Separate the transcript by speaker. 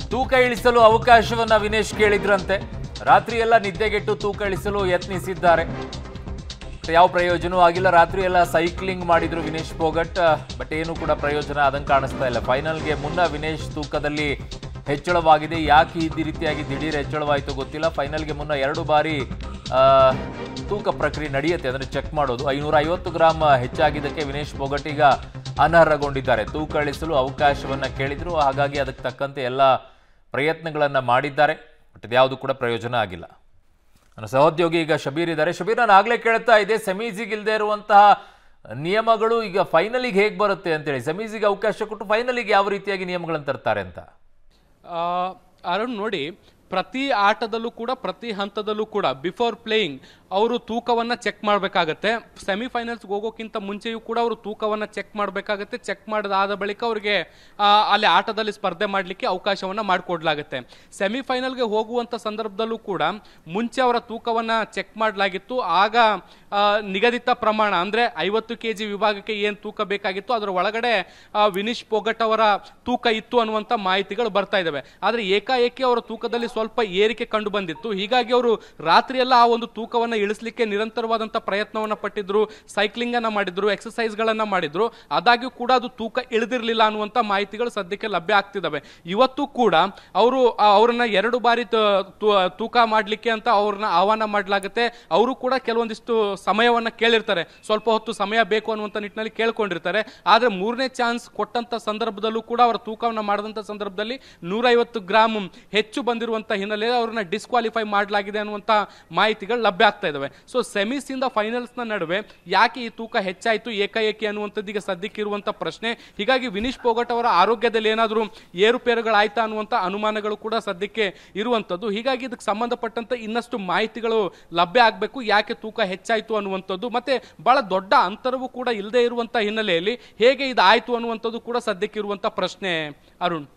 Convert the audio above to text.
Speaker 1: ತೂಕ ಇಳಿಸಲು ಅವಕಾಶವನ್ನ ವಿನೇಶ್ ಕೇಳಿದ್ರಂತೆ ರಾತ್ರಿ ಎಲ್ಲ ನಿದ್ದೆಗೆಟ್ಟು ತೂಕ ಇಳಿಸಲು ಯತ್ನಿಸಿದ್ದಾರೆ ಬಟ್ ಯಾವ ಪ್ರಯೋಜನವೂ ಆಗಿಲ್ಲ ರಾತ್ರಿ ಎಲ್ಲ ಸೈಕ್ಲಿಂಗ್ ಮಾಡಿದ್ರು ವಿನೇಶ್ ಫೋಗಟ್ ಬಟ್ ಏನು ಕೂಡ ಪ್ರಯೋಜನ ಆದಂಗೆ ಕಾಣಿಸ್ತಾ ಇಲ್ಲ ಫೈನಲ್ಗೆ ಮುನ್ನ ವಿನೇಶ್ ತೂಕದಲ್ಲಿ ಹೆಚ್ಚಳವಾಗಿದೆ ಯಾಕೆ ಈ ರೀತಿಯಾಗಿ ದಿಢೀರ್ ಹೆಚ್ಚಳವಾಯಿತು ಗೊತ್ತಿಲ್ಲ ಫೈನಲ್ಗೆ ಮುನ್ನ ಎರಡು ಬಾರಿ ಆ, ತೂಕ ಪ್ರಕ್ರಿಯೆ ನಡೆಯುತ್ತೆ ಅಂದರೆ ಚೆಕ್ ಮಾಡೋದು ಐನೂರ ಐವತ್ತು ಗ್ರಾಮ್ ಹೆಚ್ಚಾಗಿದ್ದಕ್ಕೆ ವಿನೇಶ್ ಫೋಗಟ್ ಈಗ ಅನರ್ಹಗೊಂಡಿದ್ದಾರೆ ತೂಕ ಇಳಿಸಲು ಅವಕಾಶವನ್ನ ಕೇಳಿದ್ರು ಹಾಗಾಗಿ ಅದಕ್ಕೆ ತಕ್ಕಂತೆ ಎಲ್ಲ ಪ್ರಯತ್ನಗಳನ್ನ ಮಾಡಿದ್ದಾರೆ ಬಟ್ ಇದ್ಯಾವುದು ಕೂಡ ಪ್ರಯೋಜನ ಆಗಿಲ್ಲ ನನ್ನ ಸಹೋದ್ಯೋಗಿ ಈಗ ಶಬೀರ್ ಇದ್ದಾರೆ ಶಬೀರ್ ನಾನು ಆಗ್ಲೇ ಕೇಳ್ತಾ ಇದ್ದೆ ಸೆಮೀಸಿಗೆ ಇಲ್ಲದೆ ಇರುವಂತಹ ನಿಯಮಗಳು ಈಗ ಫೈನಲಿಗೆ ಹೇಗೆ ಬರುತ್ತೆ ಅಂತೇಳಿ ಸೆಮೀಸಿಗೆ ಅವಕಾಶ ಕೊಟ್ಟು ಫೈನಲಿಗೆ ಯಾವ ರೀತಿಯಾಗಿ ನಿಯಮಗಳನ್ನು ತರ್ತಾರೆ ಅಂತ
Speaker 2: ಆ, ಅರುಣ್ ನೋಡಿ ಪ್ರತಿ ಆಟದಲ್ಲೂ ಕೂಡ ಪ್ರತಿ ಹಂತದಲ್ಲೂ ಕೂಡ ಬಿಫೋರ್ ಪ್ಲೇಯಿಂಗ್ ಅವರು ತೂಕವನ್ನ ಚೆಕ್ ಮಾಡಬೇಕಾಗತ್ತೆ ಸೆಮಿಫೈನಲ್ಸ್ಗೆ ಹೋಗೋಕ್ಕಿಂತ ಮುಂಚೆಯೂ ಕೂಡ ಅವರು ತೂಕವನ್ನ ಚೆಕ್ ಮಾಡಬೇಕಾಗತ್ತೆ ಚೆಕ್ ಮಾಡಿದಾದ ಬಳಿಕ ಅವರಿಗೆ ಆ, ಅಲ್ಲಿ ಆಟದಲ್ಲಿ ಸ್ಪರ್ಧೆ ಮಾಡಲಿಕ್ಕೆ ಅವಕಾಶವನ್ನ ಮಾಡಿಕೊಡ್ಲಾಗುತ್ತೆ ಸೆಮಿಫೈನಲ್ಗೆ ಹೋಗುವಂತ ಸಂದರ್ಭದಲ್ಲೂ ಕೂಡ ಮುಂಚೆ ಅವರ ತೂಕವನ್ನ ಚೆಕ್ ಮಾಡಲಾಗಿತ್ತು ಆಗ ಆ, ನಿಗದಿತ ಪ್ರಮಾಣ ಅಂದ್ರೆ ಐವತ್ತು ಕೆ ಜಿ ವಿಭಾಗಕ್ಕೆ ಏನು ತೂಕ ಬೇಕಾಗಿತ್ತು ಅದರ ಒಳಗಡೆ ಆ, ವಿನಿಶ್ ಪೊಗಟ್ ಅವರ ತೂಕ ಇತ್ತು ಅನ್ನುವಂಥ ಮಾಹಿತಿಗಳು ಬರ್ತಾ ಇದ್ದಾವೆ ಆದರೆ ಏಕಾಏಕಿ ಅವರ ತೂಕದಲ್ಲಿ ಸ್ವಲ್ಪ ಏರಿಕೆ ಕಂಡು ಬಂದಿತ್ತು ಹೀಗಾಗಿ ಅವರು ರಾತ್ರಿಯೆಲ್ಲ ಆ ಒಂದು ತೂಕವನ್ನು ಇಳಿಸಲಿಕ್ಕೆ ನಿರಂತರವಾದಂಥ ಪ್ರಯತ್ನವನ್ನು ಪಟ್ಟಿದ್ರು ಸೈಕ್ಲಿಂಗ್ ಅನ್ನ ಮಾಡಿದ್ರು ಎಕ್ಸಸೈಸ್ಗಳನ್ನ ಮಾಡಿದ್ರು ಆದಾಗ್ಯೂ ಕೂಡ ಅದು ತೂಕ ಇಳಿದಿರಲಿಲ್ಲ ಅನ್ನುವಂಥ ಮಾಹಿತಿಗಳು ಸದ್ಯಕ್ಕೆ ಲಭ್ಯ ಆಗ್ತಿದ್ದಾವೆ ಇವತ್ತು ಕೂಡ ಅವರು ಅವರನ್ನ ಎರಡು ಬಾರಿ ತ- ತು- ತೂಕ ಮಾಡಲಿಕ್ಕೆ ಅಂತ ಅವ್ರನ್ನ ಆಹ್ವಾನ ಮಾಡಲಾಗುತ್ತೆ ಅವರು ಕೂಡ ಕೆಲವೊಂದಿಷ್ಟು ಸಮಯವನ್ನ ಕೇಳಿರ್ತಾರೆ ಸ್ವಲ್ಪ ಹೊತ್ತು ಸಮಯ ಬೇಕು ಅನ್ನುವಂಥ ನಿಟ್ಟಿನಲ್ಲಿ ಕೇಳ್ಕೊಂಡಿರ್ತಾರೆ ಆದರೆ ಮೂರನೇ ಚಾನ್ಸ್ ಕೊಟ್ಟಂತ ಸಂದರ್ಭದಲ್ಲೂ ಕೂಡ ಅವರ ತೂಕವನ್ನು ಮಾಡಿದಂಥ ಸಂದರ್ಭದಲ್ಲಿ ನೂರೈವತ್ತು ಗ್ರಾಮ್ ಹೆಚ್ಚು ಬಂದಿರುವಂಥ ಹಿನ್ನೆಲೆಯಲ್ಲಿ ಅವ್ರನ್ನ ಡಿಸ್ಕ್ವಾಲಿಫೈ ಮಾಡಲಾಗಿದೆ ಅನ್ನುವಂಥ ಮಾಹಿತಿಗಳು ಲಭ್ಯ ಆಗ್ತಾ ಇದಾವೆ ಸೊ ಸೆಮೀಸ್ ಇಂದ ಫೈನಲ್ಸ್ ನ ನಡುವೆ ಯಾಕೆ ಈ ತೂಕ ಹೆಚ್ಚಾಯಿತು ಏಕಾಏಕಿ ಅನ್ನುವಂಥದ್ದು ಈಗ ಸದ್ಯಕ್ಕೆ ಇರುವಂಥ ಪ್ರಶ್ನೆ ಹೀಗಾಗಿ ವಿನೀಶ್ ಪೋಗಟ್ ಅವರ ಆರೋಗ್ಯದಲ್ಲಿ ಏನಾದರೂ ಏರುಪೇರುಗಳಾಯ್ತಾ ಅನ್ನುವಂಥ ಅನುಮಾನಗಳು ಕೂಡ ಸದ್ಯಕ್ಕೆ ಇರುವಂಥದ್ದು ಹೀಗಾಗಿ ಇದಕ್ಕೆ ಸಂಬಂಧಪಟ್ಟಂತೆ ಇನ್ನಷ್ಟು ಮಾಹಿತಿಗಳು ಲಭ್ಯ ಆಗಬೇಕು ಯಾಕೆ ತೂಕ ಹೆಚ್ಚಾಯಿತು ಅನ್ನುವಂಥದ್ದು ಮತ್ತೆ ಬಹಳ ದೊಡ್ಡ ಅಂತರವೂ ಕೂಡ ಇಲ್ಲದೆ ಇರುವಂಥ ಹಿನ್ನೆಲೆಯಲ್ಲಿ ಹೇಗೆ ಇದು ಆಯಿತು ಅನ್ನುವಂಥದ್ದು ಕೂಡ ಸದ್ಯಕ್ಕೆ ಇರುವಂಥ ಪ್ರಶ್ನೆ ಅರುಣ್